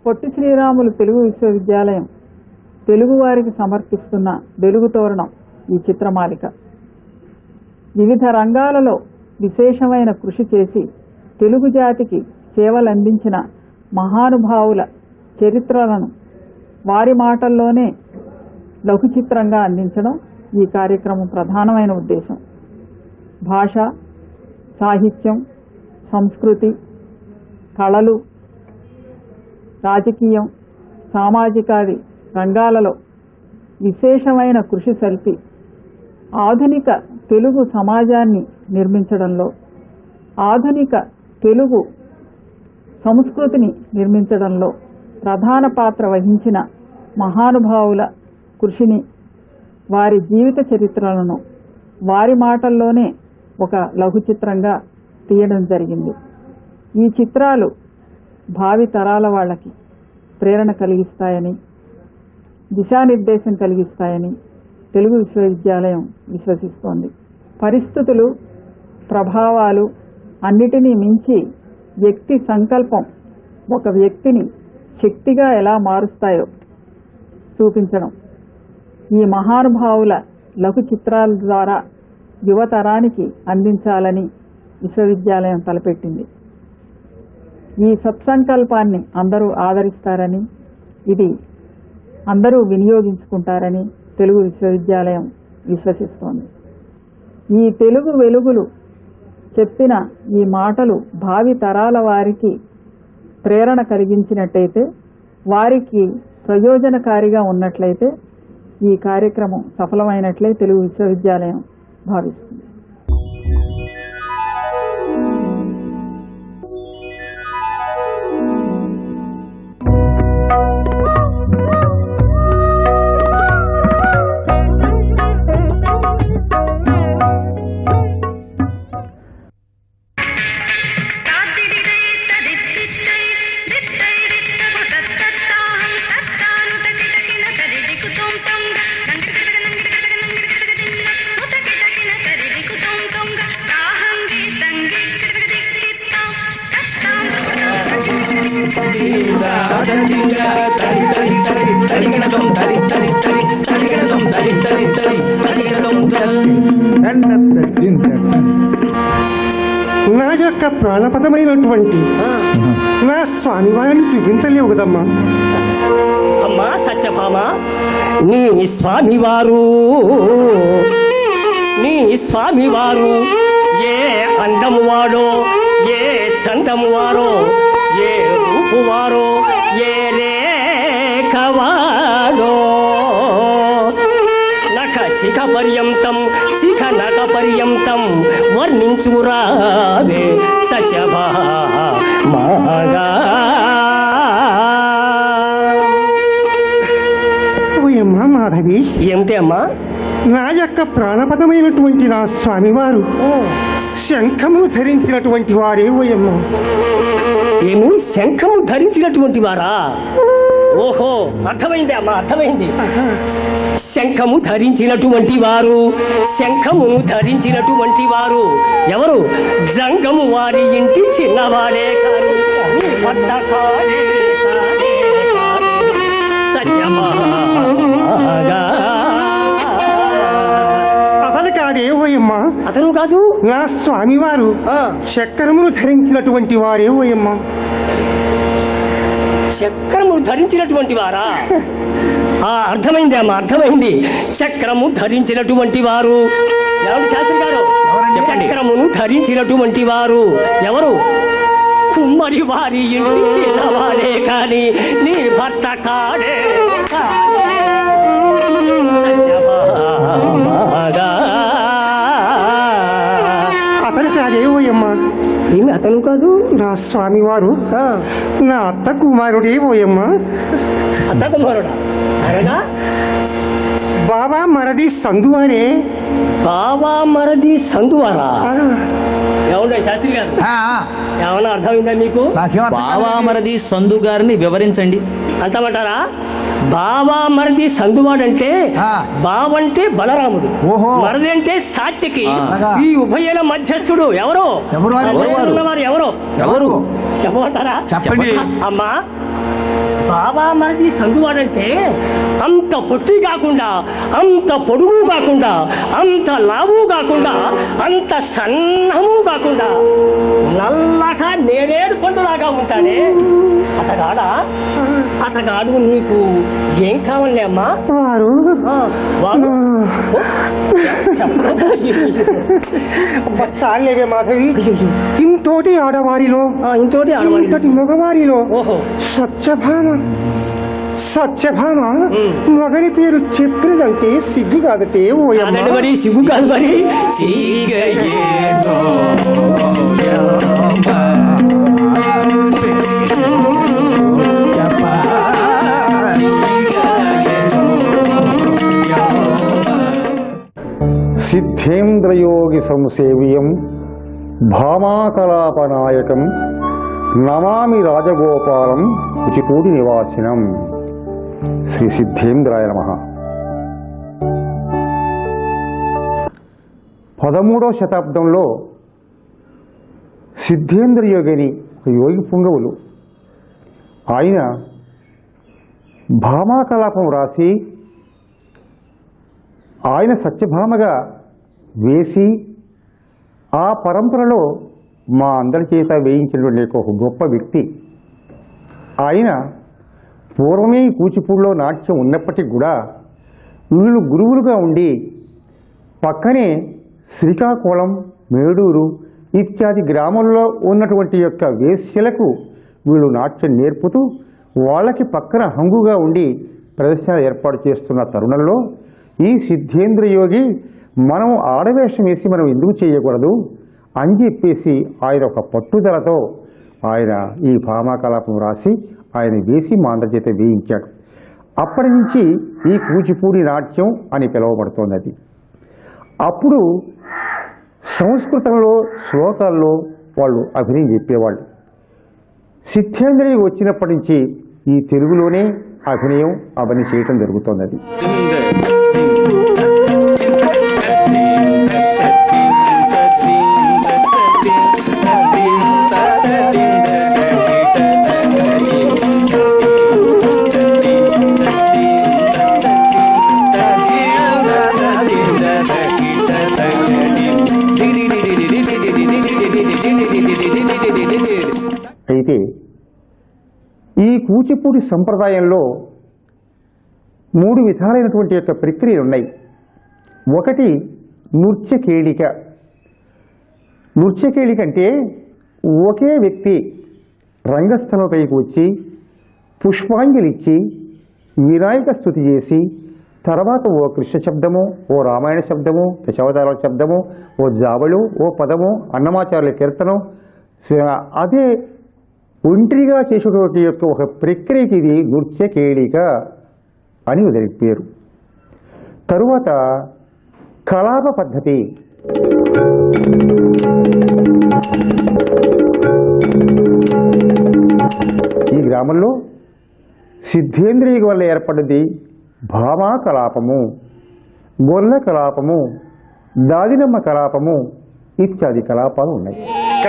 పొట్టి శ్రీరాములు తెలుగు విశ్వవిద్యాలయం తెలుగు వారికి సమర్పిస్తున్న వెలుగు తోరణం ఈ చిత్రమాలిక వివిధ రంగాలలో విశేషమైన కృషి చేసి తెలుగు జాతికి సేవలందించిన మహానుభావుల చరిత్రలను వారి మాటల్లోనే లఘు చిత్రంగా అందించడం ఈ కార్యక్రమం ప్రధానమైన ఉద్దేశం భాష సాహిత్యం సంస్కృతి కళలు రాజకీయం సామాజికాది రంగాలలో విశేషమైన కృషి సల్పి ఆధునిక తెలుగు సమాజాన్ని నిర్మించడంలో ఆధునిక తెలుగు సంస్కృతిని నిర్మించడంలో ప్రధాన పాత్ర వహించిన మహానుభావుల కృషిని వారి జీవిత చరిత్రలను వారి మాటల్లోనే ఒక లఘు చిత్రంగా తీయడం జరిగింది ఈ చిత్రాలు భావి తరాల వాళ్ళకి ప్రేరణ కలిగిస్తాయని దిశానిర్దేశం కలిగిస్తాయని తెలుగు విశ్వవిద్యాలయం విశ్వసిస్తోంది పరిస్థితులు ప్రభావాలు అన్నిటినీ మించి వ్యక్తి సంకల్పం ఒక వ్యక్తిని శక్తిగా ఎలా మారుస్తాయో చూపించడం ఈ మహానుభావుల లఘు చిత్రాల ద్వారా యువతరానికి అందించాలని విశ్వవిద్యాలయం తలపెట్టింది ఈ సత్సంకల్పాన్ని అందరూ ఆదరిస్తారని ఇది అందరూ వినియోగించుకుంటారని తెలుగు విశ్వవిద్యాలయం విశ్వసిస్తోంది ఈ తెలుగు వెలుగులు చెప్పిన ఈ మాటలు భావి తరాల వారికి ప్రేరణ కలిగించినట్టయితే వారికి ప్రయోజనకారిగా ఉన్నట్లయితే ఈ కార్యక్రమం సఫలమైనట్లే తెలుగు విశ్వవిద్యాలయం భావిస్తుంది నా యొక్క ప్రాణపదమైనటువంటి నా స్వామి వారిని చూపించలేవు కదమ్మా అమ్మా సత్యభామ నీ స్వామివారు నీ స్వామివారు ఏ అందము వాడో ఏ చందము వారో ఏ రూపు వారో ఏ రేఖవాడో నఖ శిఖ పర్యంతం శిఖ నఖ పర్యంతం వర్ణించురావే సత్యభామగా ఓయమ్మా మాధవి ఏమిటి అమ్మా నా యొక్క ప్రాణపదమైనటువంటి నా స్వామివారు శంఖము ధరించినటువంటి వారే ఓయమ్మ ఏమి శంఖము ధరించినటువంటి వారా ఓహో అర్థమైంది అమ్మా అర్థమైంది శంఖము ధరించినటువంటి వారు శంఖమును ధరించినటువంటి వారు ఎవరు జంగము వారి ఇంటి చిన్నవాడే కాని కాని భర్త కాడే కాడే కాడే. సత్యమాగా. అసలు కాదే ఓయమ్మ అతను కాదు నా స్వామివారు ఆ, చక్రమును ధరించినటువంటి వారే ఓయమ్మ చక్రము ధరించినటువంటి వారా ఆ అర్థమైంది అమ్మా అర్థమైంది చక్రము ధరించినటువంటి వారు ఎవరు శాస్త్రి గారు చక్రమును ధరించినటువంటి వారు ఎవరు కుమ్మరి వారి ఇంటి చిన్నవాడే కాని నీ భర్త కాడే కాడే. సత్యభామగా. అసలు కాదే ఓయమ్మ ఏమి అతను కాదు నా స్వామివారు ఆ, నా అత్త కుమారుడే ఓయమ్మ అత్త కుమారుడా అనగా బాబా మరది సందువారే బావా మరది సందువారా ఆ, ఏమన్నా శాస్త్రి గారు ఆ, ఆ, ఏమన్నా అర్థమైందా మీకు నాకేం అర్థం కాలేదు. బావామరది సందు గారిని వివరించండి అంటమంటారా బావా మరిది సందువాడంటే ఆ. బావంటే బలరాముడు ఓహో. మరిది అంటే సాత్యకి ఆ. ఈ ఉభయల మధ్యస్థుడు ఎవరు ఎవరు వారు? ఆ ఉభయలు ఎవరు? ఉన్నవారు ఎవరు ఎవరు చెప్పమంటారా చెప్పండి. అమ్మా బాబా మరిది సందువాడంటే అంత పొట్టి కాకుండా అంత పొడుగు కాకుండా అంత లావు కాకుండా అంత సన్నము కాకుండా నల్లగా నేరేడు పండులాగా ఉంటాడే అతగాడా అతగాడు నీకు ఏం కావాలి అమ్మా వారు ఆ, వాడు ఓ, చెప్పబోయి. చాలేవే మాధవి ఇంతోటి ఆడవారిలో ఆ, ఇంతోటి ఆడవాడి ఇంతటి మగవారిలో ఓహో సత్యభామ సత్యభామ ఉమ్. మగని పేరు చెప్పినదంటే సిగ్గు కాదటే అదండి ఓయమ్మ మరి సిగ్గు కాదు మరి సిద్ధేంద్రయోగి సంసేవ్యం భామాకలాపనాయకం నమామి రాజగోపాలం కుచిపూడి నివాసినం శ్రీ సిద్ధేంద్రాయ నమ పదమూడవ శతాబ్దంలో సిద్ధేంద్ర యోగిని ఒక యోగి పుంగవులు ఆయన భామాకలాపం రాసి ఆయన సత్యభామగా వేసి ఆ పరంపరలో మా అందరి చేత వేయించినటువంటి ఒక గొప్ప వ్యక్తి ఆయన పూర్వమే ఈ కూచిపూడిలో నాట్యం ఉన్నప్పటికీ కూడా వీళ్ళు గురువులుగా ఉండి పక్కనే శ్రీకాకుళం మేడూరు ఇత్యాది గ్రామంలో ఉన్నటువంటి యొక్క వేశ్యలకు వీళ్ళు నాట్యం నేర్పుతూ వాళ్ళకి పక్కన హంగుగా ఉండి ప్రదర్శన ఏర్పాటు చేస్తున్న తరుణంలో ఈ సిద్ధేంద్ర యోగి మనం ఆడవేషం వేసి మనం ఎందుకు చేయకూడదు అని చెప్పేసి ఆయన ఒక పట్టుదలతో ఆయన ఈ భామాకలాపం రాసి ఆయన వేసి మా అందరి చేత వేయించాడు అప్పటి నుంచి ఈ కూచిపూడి నాట్యం అని పిలువబడుతోంది అది అప్పుడు సంస్కృతంలో శ్లోకాల్లో వాళ్ళు అభినయం చెప్పేవాళ్ళు సిద్ధేంద్రియ వచ్చినప్పటి నుంచి ఈ తెలుగులోనే అభినయం అవన్నీ చేయటం జరుగుతోంది అది అయితే ఈ కూచిపూడి సంప్రదాయంలో మూడు విధాలైనటువంటి యొక్క ప్రక్రియలు ఉన్నాయి ఒకటి నృత్యకేళిక నృత్యకేళిక అంటే ఒకే వ్యక్తి రంగస్థలంపైకి వచ్చి పుష్పాంజలి ఇచ్చి వినాయక స్థుతి చేసి తర్వాత ఓ కృష్ణ శబ్దము ఓ రామాయణ శబ్దము దశావతారాల శబ్దము ఓ జావళు ఓ పదము అన్నమాచార్యుల కీర్తనం స- అదే ఒంటరిగా చేసేటువంటి యొక్క ఒక ప్రక్రియకి ఇది నృత్యకేళిక అని దానికి పేరు తరువాత కలాప పద్ధతి ఈ గ్రామంలో సిద్ధేంద్రియ వల్ల ఏర్పడ్డది భామా కలాపము గొల్ల కలాపము దాదినమ్మ కలాపము ఇత్యాది కలాపాలు ఉన్నాయి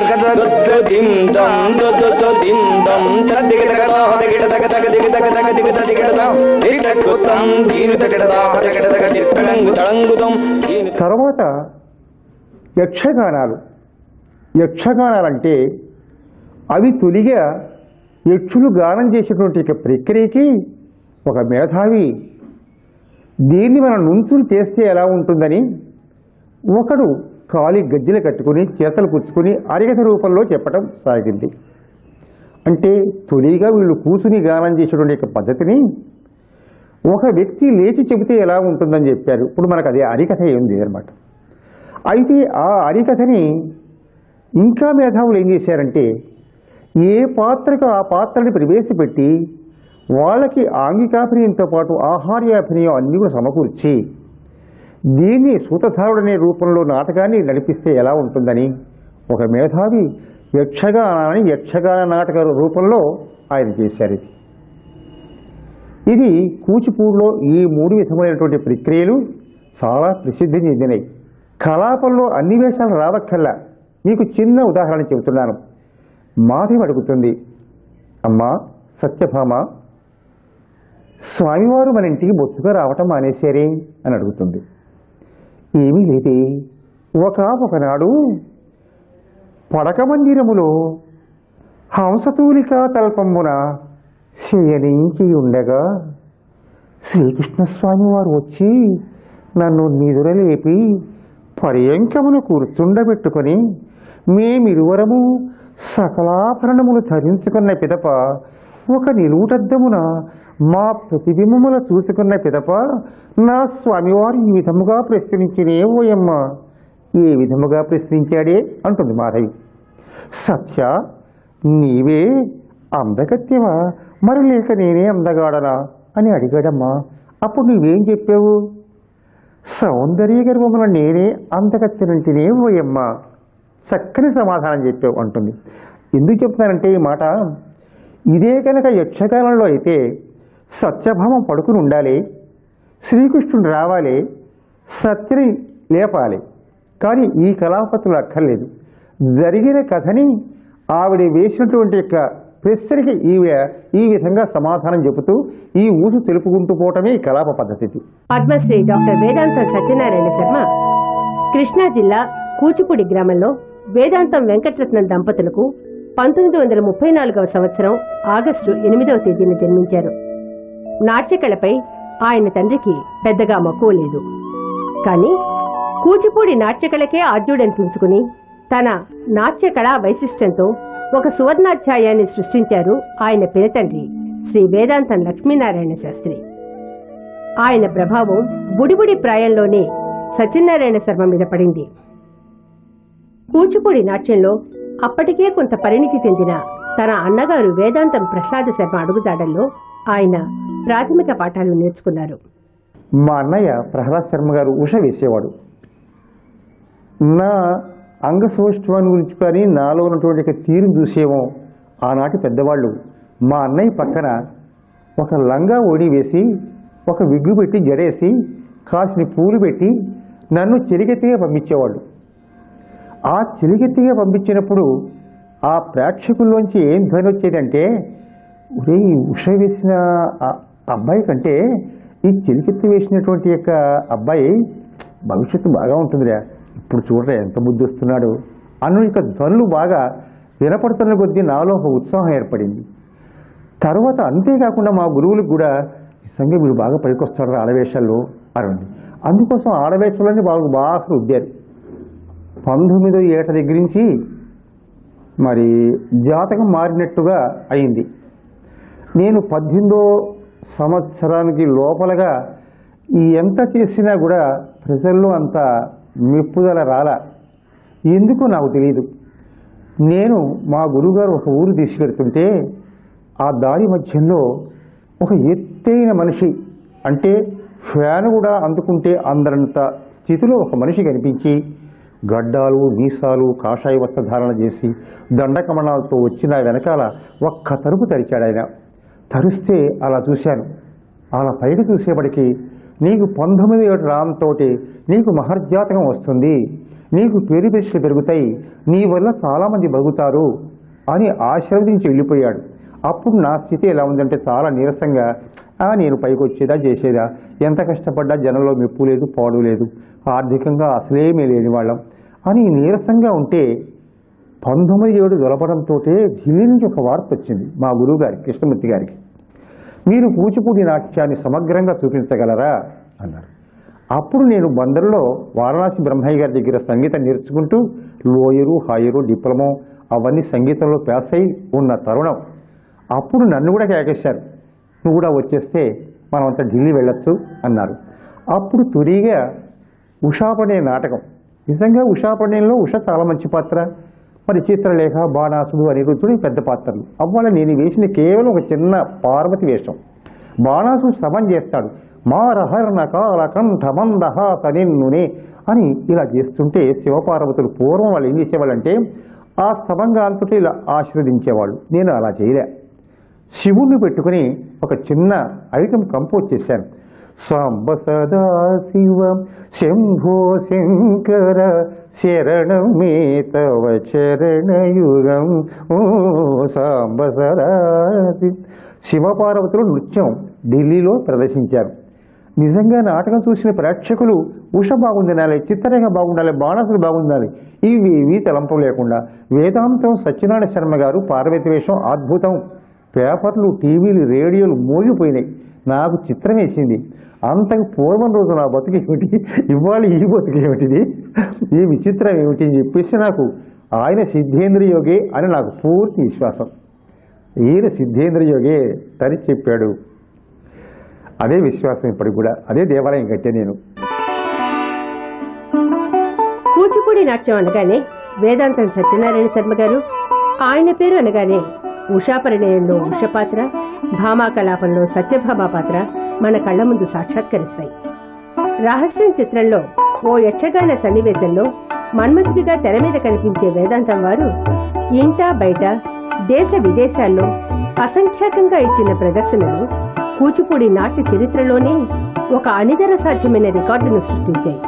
తర్వాత యక్షగానాలు యక్షగానాలంటే అవి తొలిగా యక్షులు గానం చేసేటువంటి ఒక ప్రక్రియకి ఒక మేధావి దీన్ని మనం నుంచులు చేస్తే ఎలా ఉంటుందని ఒకడు కాలి గజ్జెలు కట్టుకుని చేతలు పుచ్చుకుని అరిగత రూపంలో చెప్పటం సాగింది అంటే తొలిగా వీళ్ళు కూర్చుని గానం చేసేటువంటి యొక్క పద్ధతిని ఒక వ్యక్తి లేచి చెబితే ఎలా ఉంటుందని చెప్పారు ఇప్పుడు మనకు అదే అరికథ ఉంది అనమాట అయితే ఆ అరికథని ఇంకా మేధావులు ఏం చేశారంటే ఏ పాత్రకు ఆ పాత్రని ప్రవేశపెట్టి వాళ్ళకి ఆంగికాభినయంతో పాటు ఆహార్యాభినయం అన్నీ కూడా సమకూర్చి దీన్ని సూతధారుడనే రూపంలో నాటకాన్ని నడిపిస్తే ఎలా ఉంటుందని ఒక మేధావి యక్షగానాన్ని యక్షగాన నాటక రూపంలో ఆయన చేశారు ఇది ఇది కూచిపూడిలో ఈ మూడు విధమైనటువంటి ప్రక్రియలు చాలా ప్రసిద్ధి చెందినాయి కలాపంలో అన్ని వేషాలు రావక్కల్లా మీకు చిన్న ఉదాహరణ చెబుతున్నాను మాధవి అడుగుతుంది అమ్మా సత్యభామ స్వామివారు మన ఇంటికి బొత్తుగా రావటం మానేశారే అని అడుగుతుంది ఏమీ లేదే ఒక ఒకనాడు పడక మందిరములో హంసతూలికా తల్పమున శయనించి ఉండగా శ్రీకృష్ణస్వామి వారు వచ్చి నన్ను నిదురలేపి పర్యంకమును కూర్చుండబెట్టుకొని మేమిరువరము సకలాభరణములు ధరించుకున్న పిదప ఒక నిలువుటద్దమున మా ప్రతిబింబముల చూసుకున్న పిదప నా స్వామివారు ఈ విధముగా ప్రశ్నించినే ఓయమ్మ ఏ విధముగా ప్రశ్నించాడే అంటుంది మాధవి సత్య నీవే అందగత్యవా మరి లేక నేనే అందగాడనా అని అడిగాడమ్మా అప్పుడు నువ్వేం చెప్పావు సౌందర్య గర్వమున నేనే అందగత్యనంటేనే ఓయమ్మా చక్కని సమాధానం చెప్పావు అంటుంది ఎందుకు చెప్తున్నానంటే ఈ మాట ఇదే కనుక యక్షకాలంలో అయితే సత్యభావం పడుకుని ఉండాలి శ్రీకృష్ణుడు రావాలి సత్యని లేపాలి కానీ ఈ కళాపతులు అక్కర్లేదు జరిగిన కథని ఆవిడ వేసినటువంటి యొక్క ప్రశ్నకి ఈవిడ ఈ విధంగా సమాధానం చెబుతూ ఈ ఊసు తెలుపుకుంటూ పోవటమే ఈ కలాప పద్ధతి పద్మశ్రీ డాక్టర్ వేదాంతం సత్యనారాయణ శర్మ కృష్ణా జిల్లా కూచిపూడి గ్రామంలో వేదాంతం వెంకటరత్నం దంపతులకు పంతొమ్మిది వందల ముప్పై నాలుగవ సంవత్సరం ఆగస్టు ఎనిమిదవ తేదీన జన్మించారు నాట్యకళపై ఆయన తండ్రికి పెద్దగా మక్కువ లేదు కానీ కూచిపూడి నాట్యకళకే ఆద్యుడనిపించుకుని తన నాట్యకళా వైశిష్టంతో ఒక సువర్ణాధ్యాయాన్ని సృష్టించారు ఆయన పినతండ్రి శ్రీ వేదాంతం లక్ష్మీనారాయణ శాస్త్రి ఆయన ప్రభావం బుడిబుడి ప్రాయంలోనే సత్యనారాయణ శర్మ మీద పడింది కూచిపూడి నాట్యంలో అప్పటికే కొంత పరిణితి చెందిన తన అన్నగారు వేదాంతం ప్రసాద శర్మ అడుగుదాడల్లో ఆయన ప్రాథమిక పాఠాలు నేర్చుకున్నారు మా అన్నయ్య ప్రహ్లాద్ శర్మ గారు ఉష వేసేవాడు నా అంగ సౌష్ఠవాన్ని గురించి కానీ నాలో ఉన్నటువంటి ఒక తీరును చూసేమో ఆనాటి పెద్దవాళ్ళు మా అన్నయ్య పక్కన ఒక లంగా ఓడి వేసి ఒక విగ్గు పెట్టి జడేసి కాసిని పూలు పెట్టి నన్ను చెలిగెత్తిగా పంపించేవాళ్ళు ఆ చెలిగెత్తిగా పంపించినప్పుడు ఆ ప్రేక్షకుల్లోంచి ఏం ధ్వని వచ్చేదంటే ఒరే ఈ ఉష వేసిన ఆ అబ్బాయి కంటే ఈ చెలికెత్తి వేసినటువంటి యొక్క అబ్బాయి భవిష్యత్తు బాగా ఉంటుందిరా ఇప్పుడు చూడరా ఎంత బుద్ధి వస్తున్నాడు అన్న యొక్క ధ్వనులు బాగా వినపడుతున్న కొద్దీ నాలో ఒక ఉత్సాహం ఏర్పడింది తర్వాత అంతేకాకుండా మా గురువులకు కూడా నిజంగా వీడు బాగా పనికొస్తాడు ఆడవేషాల్లో అనండి అందుకోసం ఆడవేషాలని వాళ్ళకు బాగా రుద్దారు పంతొమ్మిదో ఏట దగ్గర నుంచి మరి జాతకం మారినట్టుగా అయింది నేను పద్దెనిమిదో సంవత్సరానికి లోపలగా ఈ ఎంత చేసినా కూడా ప్రజల్లో అంత మెప్పుదల రాలా ఎందుకో నాకు తెలియదు నేను మా గురుగారు ఒక ఊరు తీసుకెడుతుంటే ఆ దారి మధ్యంలో ఒక ఎత్తైన మనిషి అంటే ఫ్యాన్ కూడా అందుకుంటే అందరంత స్థితిలో ఒక మనిషి కనిపించి గడ్డాలు మీసాలు కాషాయ వస్త్రధారణ చేసి దండకమణాలతో వచ్చిన వెనకాల ఒక్క తలుపు తెరిచాడు ఆయన తరిస్తే అలా చూశాను అలా పైకి చూసేపటికి నీకు పంతొమ్మిది ఏడు రాంతో నీకు మహర్జాతకం వస్తుంది నీకు పేరు ప్రశ్నలు పెరుగుతాయి నీ వల్ల చాలామంది బతుకుతారు అని ఆశీర్వదించి వెళ్ళిపోయాడు అప్పుడు నా స్థితి ఎలా ఉందంటే చాలా నీరసంగా "ఆ, నేను పైకి వచ్చేదా చేసేదా ఎంత కష్టపడ్డా జనంలో మెప్పు లేదు పాడు లేదు ఆర్థికంగా అసలేమీ లేని వాళ్ళం అని నీరసంగా ఉంటే పంతొమ్మిది ఏడు దొరపడంతో ఢిల్లీ నుంచి ఒక వార్త వచ్చింది మా గురువు గారికి కృష్ణమూర్తి గారికి మీరు కూచిపూడి నాట్యాన్ని సమగ్రంగా చూపించగలరా అన్నారు అప్పుడు నేను బందరులో వారణాసి బ్రహ్మయ్య గారి దగ్గర సంగీతం నేర్చుకుంటూ లోయరు హాయరు డిప్లొమో అవన్నీ సంగీతంలో పాస్ అయి ఉన్న తరుణం అప్పుడు నన్ను కూడా కేకేశారు నువ్వు కూడా వచ్చేస్తే మనం అంతా ఢిల్లీ వెళ్ళొచ్చు అన్నారు అప్పుడు తొలిగా ఉషాపడే నాటకం నిజంగా ఉషాపడేలో ఉష చాలా మంచి పాత్ర మరి చిత్రలేఖ బాణాసుడు అనిరుద్ధుడు ఈ పెద్ద పాత్రలు అవ్వాల నేను వేసిన కేవలం ఒక చిన్న పార్వతి వేషం బాణాసుడు శవం చేస్తాడు మారహర్ణ కాల కంఠమందహ తనిన్నునే అని ఇలా చేస్తుంటే శివపార్వతులు పూర్వం వాళ్ళు ఏం చేసేవాళ్ళంటే ఆ స్తవంగా అంతటి ఇలా ఆశీర్వదించేవాళ్ళు నేను అలా చేయలే శివుణ్ణి పెట్టుకుని ఒక చిన్న ఐటమ్ కంపోజ్ చేశాను సాంబ సదా శివ శంభో శంకర శరణం మే తవ చరణయుగం ఓ సాంబ సదా శివ శివపార్వతులు నృత్యం ఢిల్లీలో ప్రదర్శించారు నిజంగా నాటకం చూసిన ప్రేక్షకులు ఉష బాగుండాలి చిత్రరేఖ బాగుండాలి బాణసులు బాగుండాలి ఇవి ఇవి తలంపు లేకుండా వేదాంతం సత్యనారాయణ శర్మ గారు పార్వతి వేషం అద్భుతం పేపర్లు టీవీలు రేడియోలు మోగిపోయినాయి నాకు చిత్రం వేసింది అంతకు పూర్వం రోజు నా బతుకు ఏమిటి ఇవాళ ఈ బతుకు ఏమిటిది ఈ విచిత్రం ఏమిటి అని చెప్పేసి నాకు ఆయన సిద్ధేంద్ర యోగే అని నాకు పూర్తి విశ్వాసం ఈయన సిద్ధేంద్ర యోగే అని చెప్పాడు అదే విశ్వాసం ఇప్పటికి కూడా అదే దేవాలయం కట్టే నేను కూచిపూడి నాట్యం అనగానే వేదాంతం సత్యనారాయణ శర్మ గారు ఆయన పేరు అనగానే ఉషాపరిణయంలో ఉష పాత్ర భామా కలాపంలో సత్యభామ పాత్ర మన కళ్ళ ముందు సాక్షాత్కరిస్తాయి రహస్యం చిత్రంలో ఓ యక్షగాన సన్నివేశంలో మన్మథుడిగా తెర మీద కనిపించే వేదాంతం వారు ఇంటా బయట దేశ విదేశాల్లో అసంఖ్యాకంగా ఇచ్చిన ప్రదర్శనలు కూచిపూడి నాట్య చరిత్రలోనే ఒక అనితర సాధ్యమైన రికార్డును సృష్టించాయి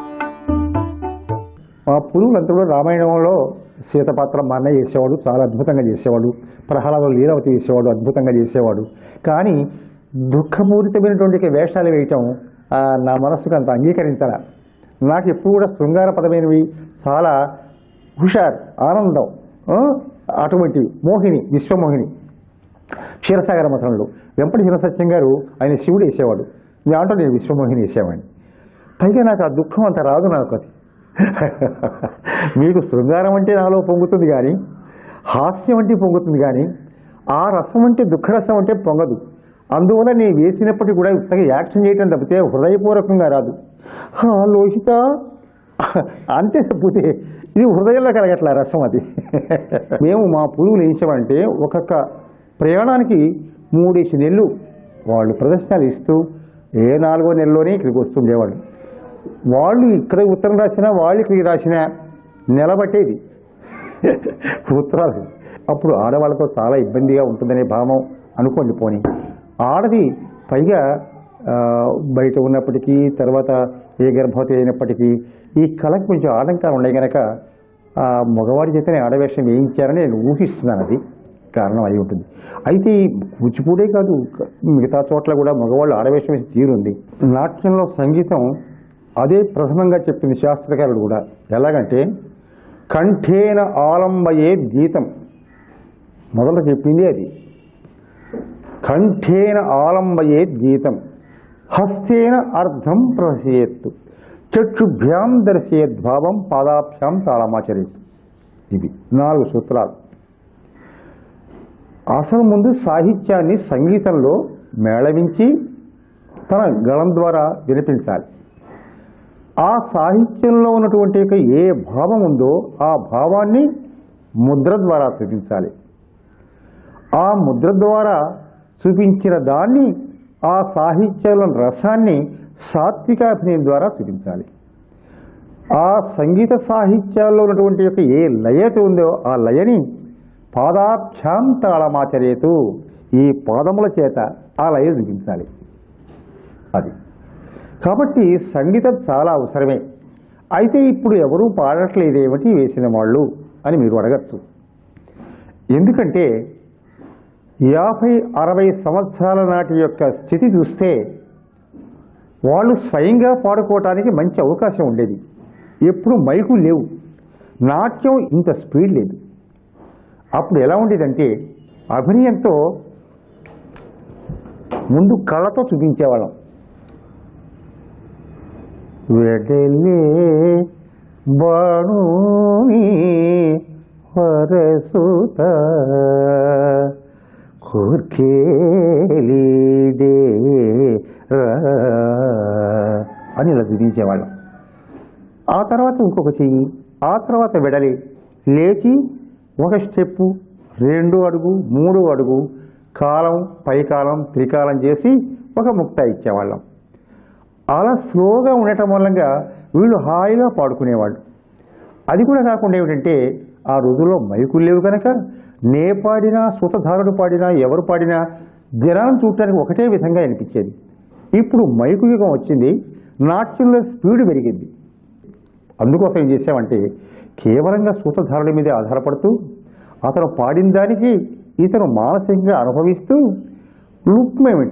మా పురుగులంతా కూడా రామాయణంలో సీతపాత్ర మా అన్నయ్య చేసేవాడు చాలా అద్భుతంగా చేసేవాడు ప్రహ్లాద లీలావతి చేసేవాడు అద్భుతంగా చేసేవాడు కానీ దుఃఖపూరితమైనటువంటి వేషాలు వేయటం ఆ, నా మనస్సుకు అంత అంగీకరించాల నాకు ఎప్పుడు కూడా శృంగారపదమైనవి చాలా హుషార్ ఆనందం ఆ, అటువంటి మోహిని విశ్వమోహిని క్షీరసాగర మఠంలో వెంపటి చిరసత్యం గారు ఆయన శివుడు వేసేవాడు దాంట్లో నేను విశ్వమోహిని వేసేవాడిని పైగా నాకు ఆ దుఃఖం అంత రాదు నాకు అది మీకు శృంగారం అంటే నాలో పొంగుతుంది కానీ హాస్యం అంటే పొంగుతుంది కానీ ఆ రసం అంటే దుఃఖరసం అంటే పొంగదు అందువల్ల నేను వేసినప్పటికీ కూడా ఇంతగా యాక్షన్ చేయటం తప్పితే హృదయపూర్వకంగా రాదు "హా, లోహిత అంతే తప్పితే ఇది హృదయంలో కలగట్ల రసం అది మేము మా పురుగులు వేసామంటే ఒక్కొక్క ప్రయాణానికి మూడేసి నెలలు వాళ్ళు ప్రదర్శనలు ఇస్తూ ఏ నాలుగో నెలలోనే ఇక్కడికి వస్తుండేవాళ్ళు వాళ్ళు ఇక్కడ ఉత్తరం రాసినా వాళ్ళు ఇక్కడికి రాసినా నిలబట్టేది ఉత్తరాలు అప్పుడు ఆడవాళ్ళతో చాలా ఇబ్బందిగా ఉంటుందనే భావం అనుకోండి పోని ఆడది పైగా ఆ, బయట ఉన్నప్పటికీ తర్వాత ఏ గర్భవతి అయినప్పటికీ ఈ కళకు కొంచెం ఆటంకాలు ఉన్నాయి కనుక ఆ మగవాడి చేతనే ఆడవేషం వేయించారని నేను ఊహిస్తున్నాను అది కారణం అయి ఉంటుంది అయితే ఈ కూచిపూడే కాదు మిగతా చోట్ల కూడా మగవాళ్ళు ఆడవేషం వేసి తీరుంది నాట్యంలో సంగీతం అదే ప్రథమంగా చెప్పింది శాస్త్రకారుడు కూడా ఎలాగంటే కంఠేన ఆలంబయే గీతం మొదట చెప్పింది అది కంఠేన ఆలంబయే గీతం హస్తేన అర్థం ప్రసేత్తు చక్షుభ్యాం దర్శయద్భావం పాదాభ్యాం తాళమాచరేత్ ఇది నాలుగు సూత్రాలు అసలు ముందు సాహిత్యాన్ని సంగీతంలో మేళవించి తన గళం ద్వారా వినిపించాలి ఆ సాహిత్యంలో ఉన్నటువంటి యొక్క ఏ భావం ఉందో ఆ భావాన్ని ముద్ర ద్వారా చూపించాలి ఆ ముద్ర ద్వారా చూపించిన దాన్ని ఆ సాహిత్యంలో రసాన్ని సాత్వికాభినయం ద్వారా చూపించాలి ఆ సంగీత సాహిత్యాల్లో ఉన్నటువంటి యొక్క ఏ లయత ఉందో ఆ లయని పాదాభ్యాం తాళమాచరేతు ఈ పాదముల చేత ఆ లయ చూపించాలి అది కాబట్టి సంగీతం చాలా అవసరమే అయితే ఇప్పుడు ఎవరూ పాడట్లేదేమిటి వేసిన వాళ్ళు అని మీరు అడగచ్చు ఎందుకంటే యాభై అరవై సంవత్సరాల నాటి యొక్క స్థితి చూస్తే వాళ్ళు స్వయంగా పాడుకోవటానికి మంచి అవకాశం ఉండేది ఎప్పుడు మైకు లేవు నాట్యం ఇంత స్పీడ్ లేదు అప్పుడు ఎలా ఉండేదంటే అభినయంతో ముందు కళ్ళతో చూపించేవాళ్ళం వెడలే బాణుని వరసుత కూర్కేలిడే అని ఇలా చూపించేవాళ్ళం ఆ తర్వాత ఇంకొక చెయ్యి ఆ తర్వాత వెడలి లేచి ఒక స్టెప్పు రెండు అడుగు మూడు అడుగు కాలం పైకాలం త్రికాలం చేసి ఒక ముక్త ఇచ్చేవాళ్ళం అలా స్లోగా ఉండటం వల్లంగా వీళ్ళు హాయిగా పాడుకునేవాళ్ళు అది కూడా కాకుండా ఏమిటంటే ఆ రోజుల్లో మైకులు లేవు కనుక నే పాడినా సుతధారుడు పాడినా ఎవరు పాడినా జనాలను చూడటానికి ఒకటే విధంగా అనిపించేది ఇప్పుడు మైకు యుగం వచ్చింది నాట్యంలో స్పీడ్ పెరిగింది అందుకోసం ఏం చేసామంటే కేవలంగా సూత్రధారుల మీదే ఆధారపడుతూ అతను పాడిన దానికి ఇతను మానసికంగా అనుభవిస్తూ లుక్ మేమెంట్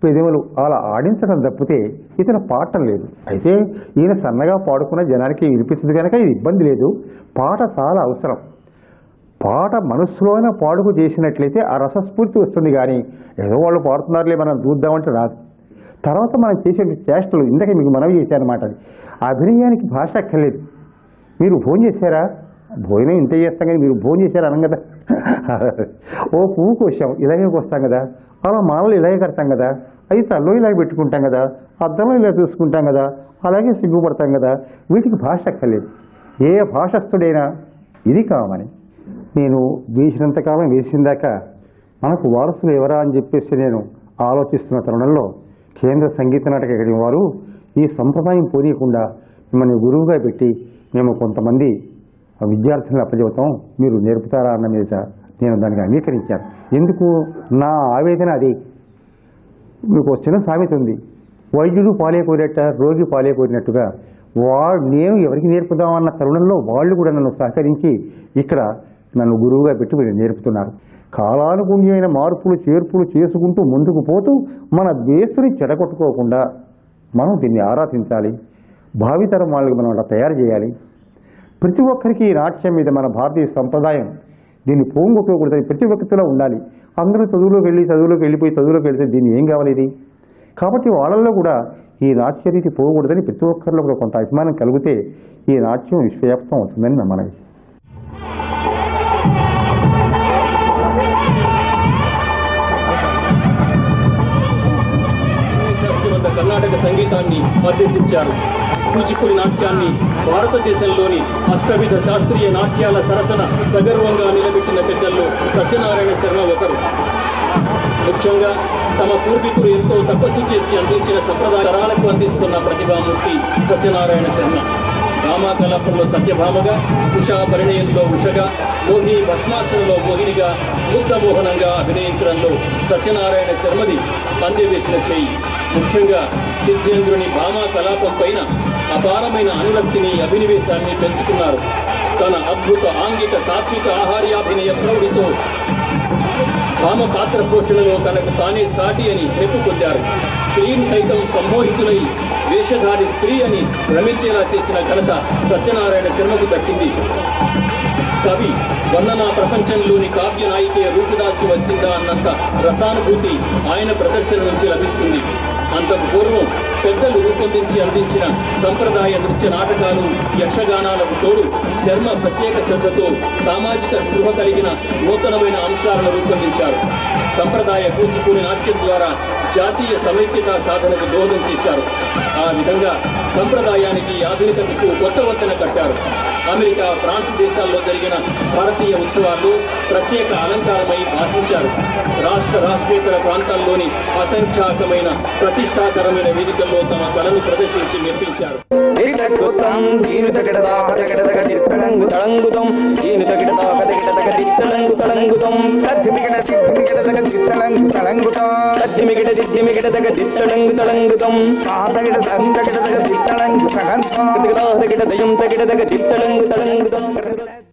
పెదవులు అలా ఆడించడం తప్పితే ఇతను పాడటం లేదు అయితే ఈయన సన్నగా పాడుకున్న జనానికి వినిపించదు కనుక ఇది ఇబ్బంది లేదు పాట చాలా అవసరం పాట మనస్సులోనే పాడుకు చేసినట్లయితే ఆ రసస్ఫూర్తి వస్తుంది కానీ ఏదో వాళ్ళు పాడుతున్నారులే మనం చూద్దామంటే రాదు తర్వాత మనం చేసే చేష్టలు ఇందాక మీకు మనవి చేశారన్నమాట అది అభినయానికి భాష అక్కర్లేదు మీరు భోజనం చేశారా భోజనం ఇంత చేస్తాం కానీ మీరు భోజనం చేశారా అనం కదా ఓ పువ్వు కోసాం ఇలాగే కోస్తాం కదా అలా మాలలు ఇలాగే కడతాం కదా అవి తల్లో ఇలాగే పెట్టుకుంటాం కదా అద్దంలో ఇలా చూసుకుంటాం కదా అలాగే సిగ్గుపడతాం కదా వీటికి భాష అక్కర్లేదు ఏ భాషస్థుడైనా ఇది కామని నేను వేసినంతకాలం వేసిందాక మనకు వారసులు ఎవరా అని చెప్పేసి నేను ఆలోచిస్తున్న తరుణంలో కేంద్ర సంగీత నాటక అకాడమీ వారు ఈ సంప్రదాయం పోనీయకుండా మిమ్మల్ని గురువుగా పెట్టి మేము కొంతమంది విద్యార్థులను అప్పచెబుతాం మీరు నేర్పుతారా అన్న మీద నేను దానికి అంగీకరించాను ఎందుకు నా ఆవేదన అది మీకు ఒక చిన్న సామెత ఉంది వైద్యుడు పాలే కోరేట రోగి పాలే కోరినట్టుగా వాడు నేను ఎవరికి నేర్పుదామన్న తరుణంలో వాళ్ళు కూడా నన్ను సహకరించి ఇక్కడ నన్ను గురువుగా పెట్టి వీళ్ళు నేర్పుతున్నారు కాలానుగుణ్యమైన మార్పులు చేర్పులు చేసుకుంటూ ముందుకు పోతూ మన దేశుని చెడగొట్టుకోకుండా మనం దీన్ని ఆరాధించాలి భావితరం వాళ్ళకి మనం అలా తయారు చేయాలి ప్రతి ఒక్కరికి ఈ నాట్యం మీద మన భారతీయ సంప్రదాయం దీన్ని పోంగొట్టుకోకూడదని ప్రతి ఒక్కరిలో ఉండాలి అందరూ చదువులోకి వెళ్ళి చదువులోకి వెళ్ళిపోయి చదువులోకి వెళ్తే దీన్ని ఏం కావాలి ఇది కాబట్టి వాళ్ళల్లో కూడా ఈ నాట్య రీతి పోకూడదని ప్రతి ఒక్కరిలో కూడా కొంత అభిమానం కలిగితే ఈ నాట్యం విశ్వవ్యాప్తం అవుతుందని నా మనవి శాస్త్రి వద్ద కర్ణాటక సంగీతాన్ని అభ్యసించారు కూచిపూడి నాట్యాన్ని భారతదేశంలోని అష్టవిధ శాస్త్రీయ నాట్యాల సరసన సగర్వంగా నిలబెట్టిన పెద్దల్లో సత్యనారాయణ శర్మ ఒకరు ముఖ్యంగా తమ పూర్వీకులు ఎంతో తపస్సు చేసి అందించిన సంప్రదాయ తరాలకు అందిస్తున్న ప్రతిభామూర్తి సత్యనారాయణ శర్మ రామాకలాపంలో సత్యభామగా ఉషా పరిణయంలో ఉషగా మోహిని భస్మాసనంలో మోహినిగా ముక్తమోహనంగా అభినయించడంలో సత్యనారాయణ శర్మది పందెవేసిన చేయి ముఖ్యంగా సిద్ధేంద్రుని భామా కలాపం పైన అపారమైన అనురక్తిని అభినివేశాన్ని పెంచుకున్నారు తన అద్భుత ఆంగిక సాత్విక ఆహార్యాభినయ ప్రౌఢితో భామ పాత్ర పోషణలో తనకు తానే సాటి అని మెప్పు పొందారు స్త్రీని సైతం సంమోహితులై వేషధారి స్త్రీ అని భ్రమించేలా చేసిన ఘనత సత్యనారాయణ శర్మకు దక్కింది కవి వర్ణనా ప్రపంచంలోని కావ్య నాయికే రూపుదాల్చి వచ్చిందా అన్నంత రసానుభూతి ఆయన ప్రదర్శన నుంచి లభిస్తుంది అంతకు పూర్వం పెద్దలు రూపొందించి అందించిన సంప్రదాయ నృత్య నాటకాలు యక్షగానాలకు తోడు శర్మ ప్రత్యేక శ్రద్ధతో సామాజిక స్పృహ కలిగిన నూతనమైన అంశాలను రూపొందించారు సంప్రదాయ కూచిపూడి నాట్యం ద్వారా జాతీయ సమైక్యత సాధనకు దోహదం చేశారు ఆ విధంగా సంప్రదాయానికి ఆధునికతకు కొత్త వంతెన కట్టారు అమెరికా ఫ్రాన్స్ దేశాల్లో జరిగిన భారతీయ ఉత్సవాల్లో ప్రత్యేక అలంకారమై భాషించారు రాష్ట్ర రాష్ట్రేతర ప్రాంతాల్లోని అసంఖ్యాకమైన ప్రతిష్టాకరమైన వేదికల్లో తమ కళను ప్రదర్శించి మెప్పించారు తగ్గుతాం దీని తగడదా తగడదగ తిత్తడంగు తడంగుతం దీని తగిడదా కదగిడదగ తిత్తడంగు తడంగుతం తద్దిమిగడ తిద్దిమిగడదగ తిత్తడంగు తడంగుతం తద్దిమిగడ తిద్దిమిగడదగ తిత్తడంగు తడంగుతం తాతగిడ తందగిడదగ తిత్తడంగు తడంగుతం తగిడ దయం తగిడదగ తిత్తడంగు తడంగుతం